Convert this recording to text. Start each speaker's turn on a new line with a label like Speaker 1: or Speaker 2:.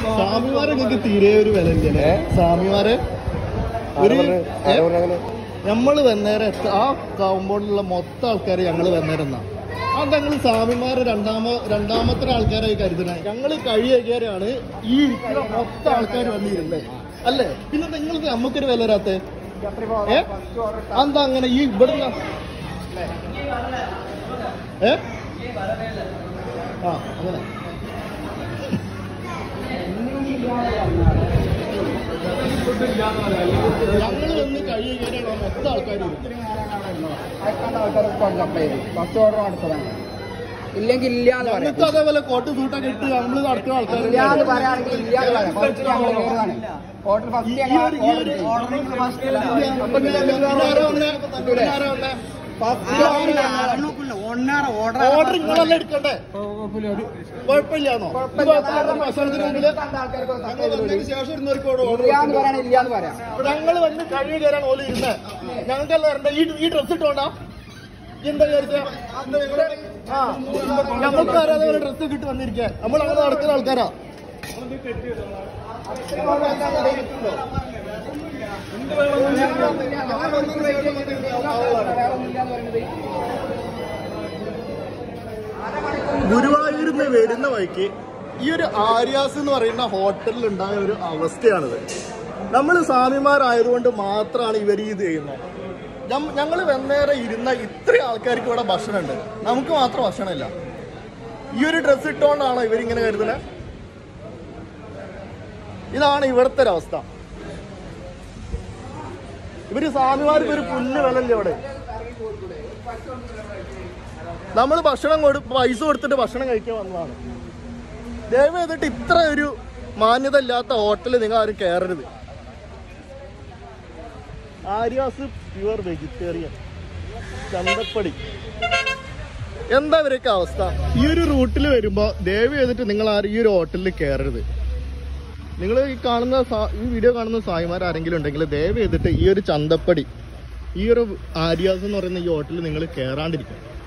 Speaker 1: സ്വാമിമാരെ നിങ്ങൾക്ക് തീരെ ഒരു വില ഇല്ലേ സ്വാമിമാരെ ഒരു ഏ? നമ്മള് വന്നേരം എത്ര ആ കോമ്പൗണ്ടിലുള്ള മൊത്തം ആൾക്കാരെ ഞങ്ങള് വന്നേരം എന്നാ അത് ഞങ്ങൾ സ്വാമിമാരെ രണ്ടാമ രണ്ടാമത്തെ ആൾക്കാരായി കരുതണേ ഞങ്ങൾ കഴിയേക്കാരാണ് ഈ ഇരിക്കുന്ന മൊത്തം ആൾക്കാർ വന്നിരുന്നത് അല്ലേ പിന്നെ നിങ്ങൾക്ക് നമുക്കൊരു വില വരാത്തെ ഏ എന്താ അങ്ങനെ ഈ ഇവിടുന്ന് ഏ ആ അങ്ങനെ ഞങ്ങൾ വന്ന് കഴിയുകയാണ് മൊത്തം ആൾക്കാർ
Speaker 2: ഫസ്റ്റ് ഓർഡർ അടുത്തതാണ് ഇല്ലെങ്കിൽ ഇല്ല എന്ന് പറയാം
Speaker 1: ഞങ്ങൾക്ക് അതേപോലെ കോട്ട് സൂട്ടൊക്കെ ഇട്ട് നമ്മൾ നടക്കുന്ന ആൾക്കാർ
Speaker 2: ഇല്ല എന്ന് പറയുകയാണെങ്കിൽ ഇല്ല എന്ന് പറയാം ഫസ്റ്റ് ഞങ്ങൾ കയറുകയാണ് ഓർഡർ ഫസ്റ്റ് ഞങ്ങൾ
Speaker 1: ഓർഡർ നിങ്ങളല്ലേ എടുക്കണ്ടേ കുഴപ്പമില്ലാന്നോ ഭക്ഷണത്തിന് മുമ്പില് ഞങ്ങൾ വന്നതിന് ശേഷം ഇരുന്നവർക്ക് ഓർഡർ
Speaker 2: ഇല്ല എന്ന് പറയണ ഇല്ല എന്ന് പറയാം
Speaker 1: ഞങ്ങൾ വന്ന് കഴിവ് കയറാൻ ഓല് ഇരുന്നേ ഞങ്ങൾക്കല്ല വരണ്ട ഈ ഈ ഡ്രസ് ഇട്ടോണ്ടാ എന്താ വിചാരിച്ച ആ നമുക്ക് അറിയാതെ ഡ്രസ് കിട്ടി വന്നിരിക്കേ നമ്മൾ അങ്ങനെ നടക്കുന്ന ആൾക്കാരാ ഗുരുവായൂരിന്ന് വരുന്ന വഴിക്ക് ഈ ഒരു ആര്യാസ് എന്ന് പറയുന്ന ഹോട്ടലിൽ ഉണ്ടായ ഒരു അവസ്ഥയാണിത് നമ്മൾ സ്വാമിമാരായതുകൊണ്ട് മാത്രമാണ് ഇവർ ഇത് ചെയ്യുന്നത് ഞങ്ങൾ വെന്നേറെ ഇരുന്ന ഇത്രയും ആൾക്കാർക്ക് ഇവിടെ ഭക്ഷണമുണ്ട് നമുക്ക് മാത്രം ഭക്ഷണമില്ല ഈ ഒരു ഡ്രസ്സ് ഇട്ടുകൊണ്ടാണോ ഇവരിങ്ങനെ കരുതുന്നത് ഇതാണ് ഇവിടുത്തെ ഒരു അവസ്ഥ ഇവര് സ്വാമിമാർക്ക് ഒരു പുല്ല് വിലല്ലേ ഇവിടെ നമ്മൾ ഭക്ഷണം കൊടു പൈസ കൊടുത്തിട്ട് ഭക്ഷണം കഴിക്കാൻ വന്നതാണ് ദയവ് ചെയ്തിട്ട് ഇത്ര ഒരു മാന്യത ഇല്ലാത്ത ഹോട്ടലിൽ നിങ്ങൾ ആരും കയറരുത് ആര്യാസ് പ്യുവർ വെജിറ്റേറിയൻ ചന്തപ്പടി എന്താ ഇവരൊക്കെ അവസ്ഥ ഈ ഒരു റൂട്ടിൽ വരുമ്പോൾ ദയവ് ചെയ്തിട്ട് നിങ്ങൾ ആരും ഈ ഒരു ഹോട്ടലിൽ കയറരുത് നിങ്ങൾ ഈ കാണുന്ന സാ- ഈ വീഡിയോ കാണുന്ന സായിമാർ ആരെങ്കിലും ഉണ്ടെങ്കിൽ ദയവ് ചെയ്തിട്ട് ഈ ഒരു ചന്തപ്പടി ഈ ഒരു ആര്യാസ് എന്ന് പറയുന്ന ഈ ഹോട്ടലിൽ നിങ്ങൾ കയറാണ്ടിരിക്കും